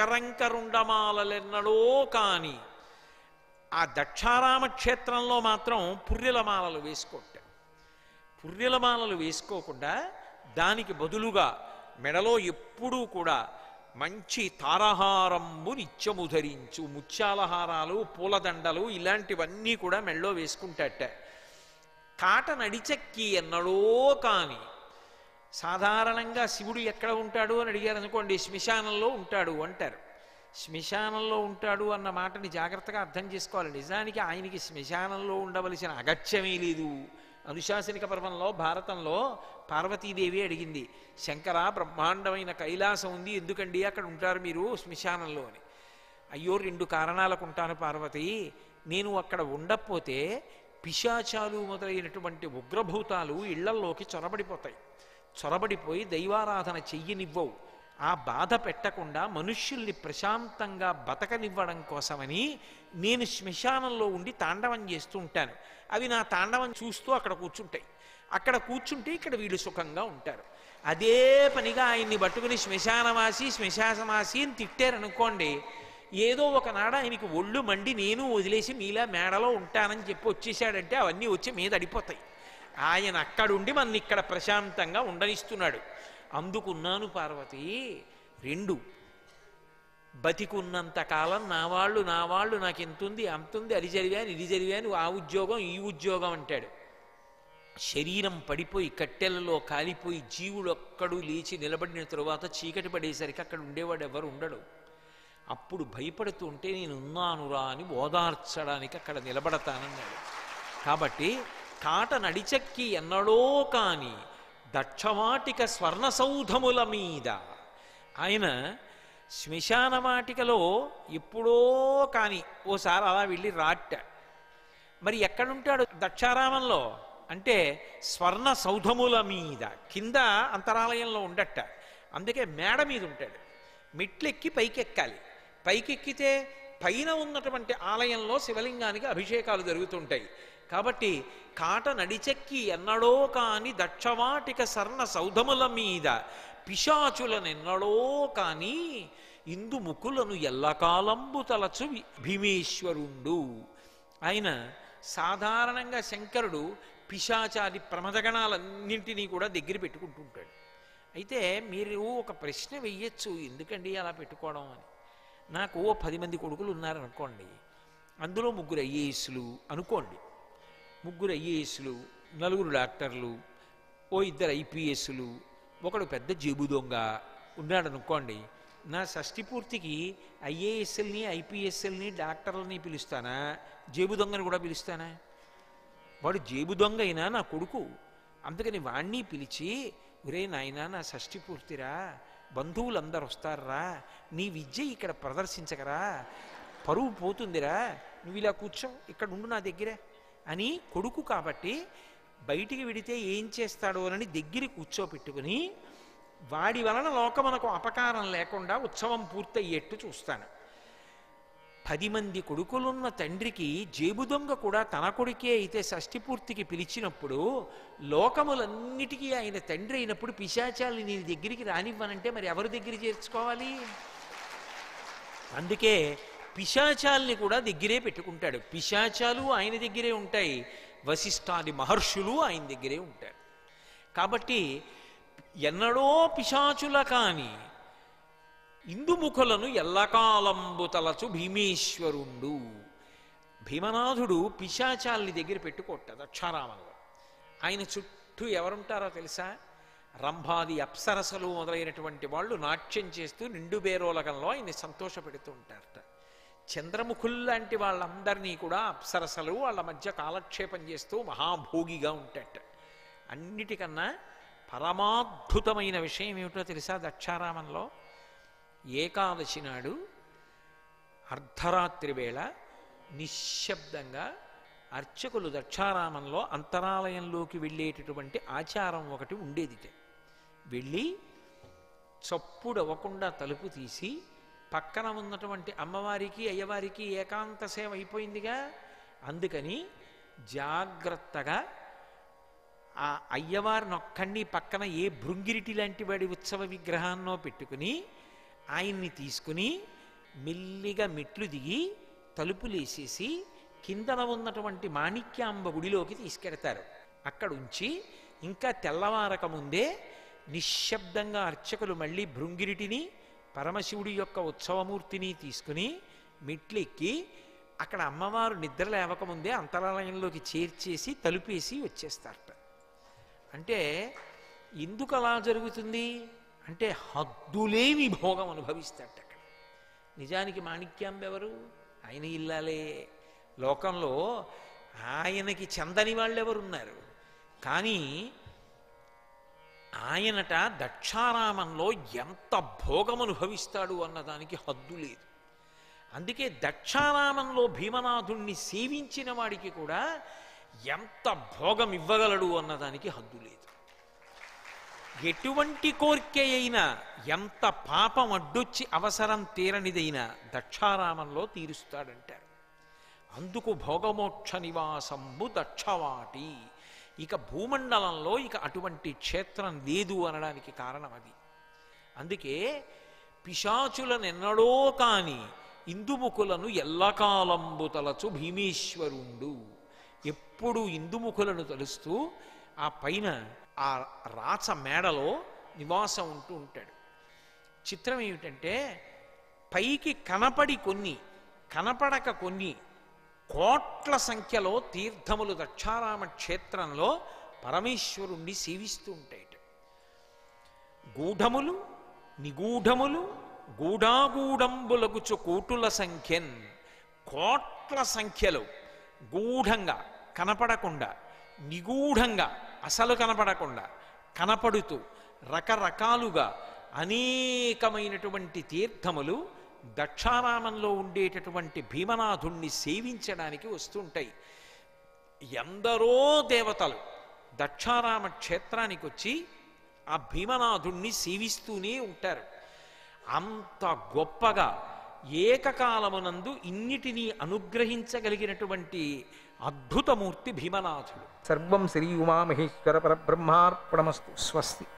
శంకరంకరుండమాలలెన్నడో కాని ఆ దక్షారామ క్షేత్రంలో మాత్రం పుర్రెల మాలలు వేసుకోట పుర్రెల మాలలు వేసుకోకుండా దానికి బదులుగా మెడలో ఎప్పుడూ కూడా మంచి తారహారంబు నిత్యము ధరించు ముత్యాలహారాలు పూలదండలు ఇలాంటివన్నీ కూడా మెడలో వేసుకుంటాట కాట నడిచెక్కి ఎన్నడో కాని సాధారణంగా శివుడు ఎక్కడ ఉంటాడు అని అడిగారు అనుకోండి శ్మశానంలో ఉంటాడు అంటారు శ్మశానంలో ఉంటాడు అన్న మాటని జాగ్రత్తగా అర్థం చేసుకోవాలి నిజానికి ఆయనకి శ్మశానంలో ఉండవలసిన అగత్యమే లేదు అనుశాసనిక పర్వంలో భారతంలో పార్వతీదేవి అడిగింది శంకర బ్రహ్మాండమైన కైలాసం ఉంది ఎందుకండి అక్కడ ఉంటారు మీరు శ్మశానంలో అని అయ్యో రెండు కారణాలకు ఉంటాను పార్వతి నేను అక్కడ ఉండకపోతే పిశాచాలు మొదలైనటువంటి ఉగ్రభూతాలు ఇళ్లల్లోకి చొరబడిపోతాయి చొరబడిపోయి దైవారాధన చెయ్యనివ్వవు ఆ బాధ పెట్టకుండా మనుష్యుల్ని ప్రశాంతంగా బతకనివ్వడం కోసమని నేను శ్మశానంలో ఉండి తాండవం చేస్తూ ఉంటాను అవి నా తాండవం చూస్తూ అక్కడ కూర్చుంటాయి అక్కడ కూర్చుంటే ఇక్కడ వీళ్ళు సుఖంగా ఉంటారు అదే పనిగా ఆయన్ని పట్టుకుని శ్మశానవాసి శ్మశానవాసి అని తిట్టారనుకోండి ఏదో ఒకనాడు ఆయనకి ఒళ్ళు మండి నేను వదిలేసి మీలా మేడలో ఉంటానని చెప్పి వచ్చేసాడంటే అవన్నీ వచ్చి మీద అడిపోతాయి ఆయన అక్కడుండి మన ఇక్కడ ప్రశాంతంగా ఉండనిస్తున్నాడు అందుకున్నాను పార్వతి రెండు బతికున్నంత కాలం నా వాళ్ళు నా వాళ్ళు నాకు ఎంతుంది అంతుంది అది జరిగాను ఇది జరిగాను ఆ ఉద్యోగం ఈ ఉద్యోగం అంటాడు శరీరం పడిపోయి కట్టెలలో కాలిపోయి జీవుడు ఒక్కడు లేచి నిలబడిన తరువాత చీకటి పడేసరికి అక్కడ ఉండేవాడు ఎవరు ఉండడు అప్పుడు భయపడుతూ ఉంటే నేను ఉన్నానురా అని ఓదార్చడానికి అక్కడ నిలబడతానన్నాడు కాబట్టి కాట నడిచెక్కి ఎన్నడో కాని దక్షవాటిక స్వర్ణ సౌధముల మీద ఆయన శ్మశానవాటికలో ఎప్పుడో కాని ఓసారి అలా వెళ్ళి రాట్ట మరి ఎక్కడుంటాడు దక్షారామంలో అంటే స్వర్ణ సౌధముల మీద కింద అంతరాలయంలో ఉండట అందుకే మేడ మీద ఉంటాడు మెట్లెక్కి పైకెక్కాలి పైకెక్కితే పైన ఉన్నటువంటి ఆలయంలో శివలింగానికి అభిషేకాలు జరుగుతుంటాయి కాబట్టి కాట నడిచెక్కి ఎన్నడో కాని దక్షవాటిక సర్ణ సౌధముల మీద పిశాచులనెన్నడో కాని ఇందు ముకులను ఎల్లకాలంబు తలచు వి- భీమేశ్వరుండు ఆయన సాధారణంగా శంకరుడు పిశాచాది ప్రమదగణాలన్నింటినీ కూడా దగ్గర పెట్టుకుంటుంటాడు అయితే మీరు ఒక ప్రశ్న వెయ్యొచ్చు ఎందుకండి అలా పెట్టుకోవడం అని నాకు ఓ పది మంది కొడుకులు ఉన్నారనుకోండి అందులో ముగ్గురు ఐఏఎస్లు అనుకోండి ముగ్గురు ఐఏఎస్లు నలుగురు డాక్టర్లు ఓ ఇద్దరు ఐపీఎస్లు ఒకడు పెద్ద జేబు దొంగ ఉన్నాడు అనుకోండి నా షష్ఠి పూర్తికి ఐఏఎస్ఎల్ని ఐపీఎస్ఎల్ని డాక్టర్లని పిలుస్తానా జేబు దొంగని కూడా పిలుస్తానా వాడు జేబు దొంగ అయినా నా కొడుకు అందుకని వాణ్ణి పిలిచి ఒరే నాయనా నా షష్ఠి పూర్తిరా బంధువులందరూ వస్తారా నీ విద్య ఇక్కడ ప్రదర్శించకరా పరువు పోతుందిరా నువ్వు ఇలా కూర్చో ఇక్కడ ఉండు నా దగ్గరే అని కొడుకు కాబట్టి బయటికి విడితే ఏం చేస్తాడో అని దగ్గర కూర్చోపెట్టుకుని వాడి వలన లోకమునకు అపకారం లేకుండా ఉత్సవం పూర్తయ్యేట్టు చూస్తాను పది మంది కొడుకులున్న తండ్రికి జేబు దొంగ కూడా తన కొడుకే అయితే షష్ఠి పూర్తికి పిలిచినప్పుడు లోకములన్నిటికీ ఆయన తండ్రి అయినప్పుడు పిశాచాలు నీ దగ్గరికి రానివ్వనంటే మరి ఎవరి దగ్గర చేర్చుకోవాలి అందుకే పిశాచాల్ని కూడా దగ్గరే పెట్టుకుంటాడు పిశాచాలు ఆయన దగ్గరే ఉంటాయి వశిష్ఠాది మహర్షులు ఆయన దగ్గరే ఉంటారు కాబట్టి ఎన్నడో పిశాచుల కాని ఇందుముఖులను ఎల్లకాలంబు తలచు భీమేశ్వరుండు భీమనాథుడు పిశాచాల్ని దగ్గర పెట్టుకోట దక్షారామంలో ఆయన చుట్టూ ఎవరుంటారో తెలుసా రంభాది అప్సరసలు మొదలైనటువంటి వాళ్ళు నాట్యం చేస్తూ నిండు బేరోలగంలో ఆయన్ని సంతోషపెడుతూ ఉంటారట చంద్రముఖుల్లాంటి వాళ్ళందరినీ కూడా అప్సరసలు వాళ్ళ మధ్య కాలక్షేపం చేస్తూ మహాభోగిగా ఉంటాట అన్నిటికన్నా పరమాద్భుతమైన విషయం ఏమిటో తెలుసా దక్షారామంలో ఏకాదశి నాడు అర్ధరాత్రి వేళ నిశ్శబ్దంగా అర్చకులు దక్షారామంలో అంతరాలయంలోకి వెళ్ళేటటువంటి ఆచారం ఒకటి ఉండేదిట వెళ్ళి చప్పుడు అవ్వకుండా తలుపు తీసి పక్కన ఉన్నటువంటి అమ్మవారికి అయ్యవారికి ఏకాంత సేవ అయిపోయిందిగా అందుకని జాగ్రత్తగా ఆ అయ్యవారిని ఒక్కడిని పక్కన ఏ భృంగిరిటి లాంటి వాడి ఉత్సవ విగ్రహాన్నో పెట్టుకుని ఆయన్ని తీసుకుని మెల్లిగా మెట్లు దిగి తలుపులేసేసి కిందన ఉన్నటువంటి మాణిక్యాంబ గుడిలోకి తీసుకెడతారు అక్కడ ఉంచి ఇంకా తెల్లవారక ముందే నిశ్శబ్దంగా అర్చకులు మళ్ళీ భృంగిరిటిని పరమశివుడి యొక్క ఉత్సవమూర్తిని తీసుకుని మెట్లెక్కి అక్కడ అమ్మవారు నిద్ర లేవకముందే అంతరాలయంలోకి చేర్చేసి తలుపేసి వచ్చేస్తారట అంటే ఎందుకు అలా జరుగుతుంది అంటే హద్దులేని భోగం అనుభవిస్తాడట అక్కడ నిజానికి మాణిక్యాంబ ఎవరు ఆయన ఇల్లాలే లోకంలో ఆయనకి చెందని వాళ్ళెవరున్నారు కానీ ఆయనట దక్షారామంలో ఎంత భోగం అనుభవిస్తాడు అన్నదానికి హద్దు లేదు అందుకే దక్షారామంలో భీమనాథుణ్ణి సేవించిన వాడికి కూడా ఎంత భోగం ఇవ్వగలడు అన్నదానికి హద్దు లేదు ఎటువంటి కోరిక అయినా ఎంత పాపం అడ్డొచ్చి అవసరం తీరనిదైనా దక్షారామంలో తీరుస్తాడంటారు అందుకు భోగమోక్ష నివాసంబు దక్షవాటి ఇక భూమండలంలో ఇక అటువంటి క్షేత్రం లేదు అనడానికి కారణం అది అందుకే పిశాచులనెన్నడో కాని ఇందుముఖులను ఎల్లకాలంబు తలచు భీమేశ్వరుండు ఎప్పుడు ఇందుముఖులను తలుస్తూ ఆ పైన ఆ రాచ మేడలో నివాసం ఉంటూ ఉంటాడు చిత్రం ఏమిటంటే పైకి కనపడి కొన్ని కనపడక కొన్ని కోట్ల సంఖ్యలో తీర్థములు దక్షారామ క్షేత్రంలో పరమేశ్వరుణ్ణి సేవిస్తూ ఉంటాయట గూఢములు నిగూఢములు గూఢాగూఢంబులగుచు కోటుల సంఖ్యన్ కోట్ల సంఖ్యలో గూఢంగా కనపడకుండా నిగూఢంగా అసలు కనపడకుండా కనపడుతూ రకరకాలుగా అనేకమైనటువంటి తీర్థములు దక్షారామంలో ఉండేటటువంటి భీమనాథుణ్ణి సేవించడానికి వస్తుంటాయి ఎందరో దేవతలు దక్షారామ క్షేత్రానికి వచ్చి ఆ భీమనాథుణ్ణి సేవిస్తూనే ఉంటారు అంత గొప్పగా ఏకకాలమునందు ఇన్నిటినీ అనుగ్రహించగలిగినటువంటి అద్భుతమూర్తి భీమనాథుడు సర్వం శ్రీ ఉమామహేశ్వర పరబ్రహ్మార్పణమస్తు స్వస్తి